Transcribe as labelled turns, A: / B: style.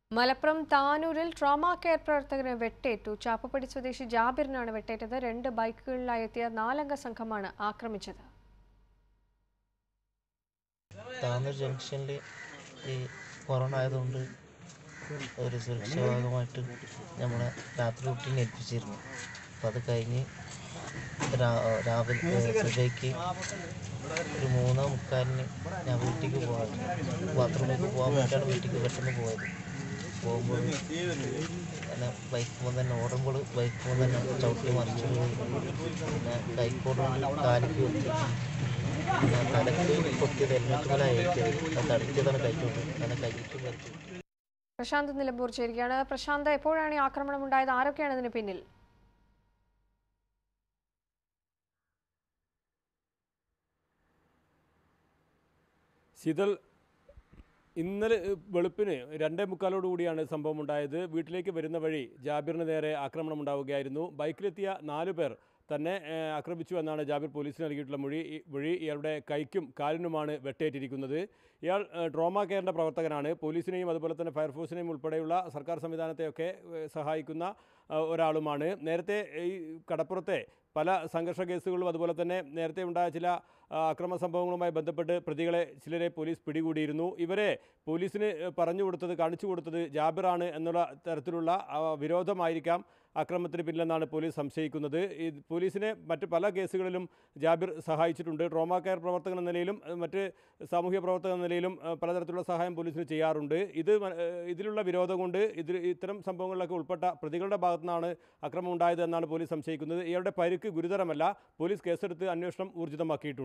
A: മലപ്പുറം താനൂരിൽ trauma care പ്രവർത്തകന് വെട്ടേറ്റു ചാപ്പപ്പടി സ്വദേശി ജാബിറിനാണ് വെട്ടേറ്റത് രണ്ട് ബൈക്കുകളിലായി എത്തിയ നാലംഗ സംഘമാണ് ആക്രമിച്ചത്
B: താന്നൂർ ജംഗ്ഷനിൽ ഈ കൊറോണ ആയതുകൊണ്ട് ഒരു സുരക്ഷാ ഭാഗമായിട്ട് നമ്മളെ രാത്രി റൂട്ടീൻ ഏൽപ്പിച്ചിരുന്നു അപ്പോൾ അത് കഴിഞ്ഞ് രാ- രാവിലെ സുബൈക്ക് ഒരു മൂന്നോ മുക്കാലിന് ഞാൻ വീട്ടിലേക്ക് പോകാൻ ബാത്റൂമിലേക്ക് പോകാൻ വേണ്ടിയിട്ടാണ് വീട്ടിലേക്ക് പെട്ടെന്ന് പോയത് പോകുമ്പോൾ പിന്നെ ബൈക്കുമ്പോൾ തന്നെ ഓടുമ്പോൾ ബൈക്കുമ്പോൾ തന്നെ ചവിട്ടി മറിച്ചു പോയി പിന്നെ കൈക്കോടുകൊണ്ട് കാലിക്ക് കുത്തി പിന്നെ തലക്ക് പൊട്ടിയത് ഹെൽമെറ്റ് പോലെ അയച്ചത് അത് തടുത്തിയതാണ് കൈക്കോട്ട് അങ്ങനെ കൈക്ക് പറ്റി
A: പ്രശാന്ത് നിലമ്പൂർ ചേരുകയാണ് പ്രശാന്ത് എപ്പോഴാണ് ഈ ആക്രമണം ഉണ്ടായത് ആരൊക്കെയാണ് ഇതിന് പിന്നിൽ
C: ശീതൾ ഇന്നലെ ഏഹ്, വെളുപ്പിന് രണ്ടേ മുക്കാലോട് കൂടിയാണ് സംഭവം ഉണ്ടായത് വീട്ടിലേക്ക് വരുന്ന വഴി ജാബിറിന് നേരെ ആക്രമണം ഉണ്ടാവുകയായിരുന്നു ബൈക്കിലെത്തിയ നാലു പേർ തന്നെ ഏഹ്, ആക്രമിച്ചു എന്നാണ് ജാബിർ പോലീസിന് നൽകിയിട്ടുള്ള മൊഴി ഈ വഴി ഇയാളുടെ കൈക്കും കാലിനുമാണ് വെട്ടേറ്റിരിക്കുന്നത് ഇയാൾ ഏഹ്, ട്രോമ കെയറിൻ്റെ പ്രവർത്തകനാണ് പോലീസിനെയും അതുപോലെ തന്നെ ഫയർഫോഴ്സിനെയും ഉൾപ്പെടെയുള്ള സർക്കാർ സംവിധാനത്തെയൊക്കെ ഏഹ്, സഹായിക്കുന്ന ഏഹ്, ഒരാളുമാണ് നേരത്തെ ഈ കടപ്പുറത്തെ പല സംഘർഷ കേസുകളും അതുപോലെ തന്നെ നേരത്തെ ഉണ്ടായ ചില ആ, അക്രമ സംഭവങ്ങളുമായി ബന്ധപ്പെട്ട് പ്രതികളെ ചിലരെ പോലീസ് പിടികൂടിയിരുന്നു ഇവരെ പോലീസിന് ഏഹ്, പറഞ്ഞു കൊടുത്തത് കാണിച്ചു കൊടുത്തത് ജാബിറാണ് എന്നുള്ള തരത്തിലുള്ള ആ, വിരോധമായിരിക്കാം അക്രമത്തിന് പിന്നിലെന്നാണ് പോലീസ് സംശയിക്കുന്നത് ഈ പോലീസിനെ മറ്റ് പല കേസുകളിലും ജാബിർ സഹായിച്ചിട്ടുണ്ട് ട്രോമ കെയർ പ്രവർത്തകൻ എന്ന നിലയിലും ഏഹ്, മറ്റ് സാമൂഹ്യ പ്രവർത്തകൻ എന്ന നിലയിലും ഏഹ്, പലതരത്തിലുള്ള സഹായം പോലീസിന് ചെയ്യാറുണ്ട് ഇത് മ- ഏഹ്, ഇതിലുള്ള വിരോധം കൊണ്ട് ഇതിൽ ഇത്തരം സംഭവങ്ങളിലൊക്കെ ഉൾപ്പെട്ട പ്രതികളുടെ ഭാഗത്തു നിന്നാണ് അക്രമം ഉണ്ടായത് എന്നാണ് പോലീസ് സംശയിക്കുന്നത് ഇയാളുടെ പരിക്ക് ഗുരുതരമല്ല പോലീസ് കേസെടുത്ത് അന്വേഷണം ഊർജിതമാക്കിയിട്ടുണ്ട്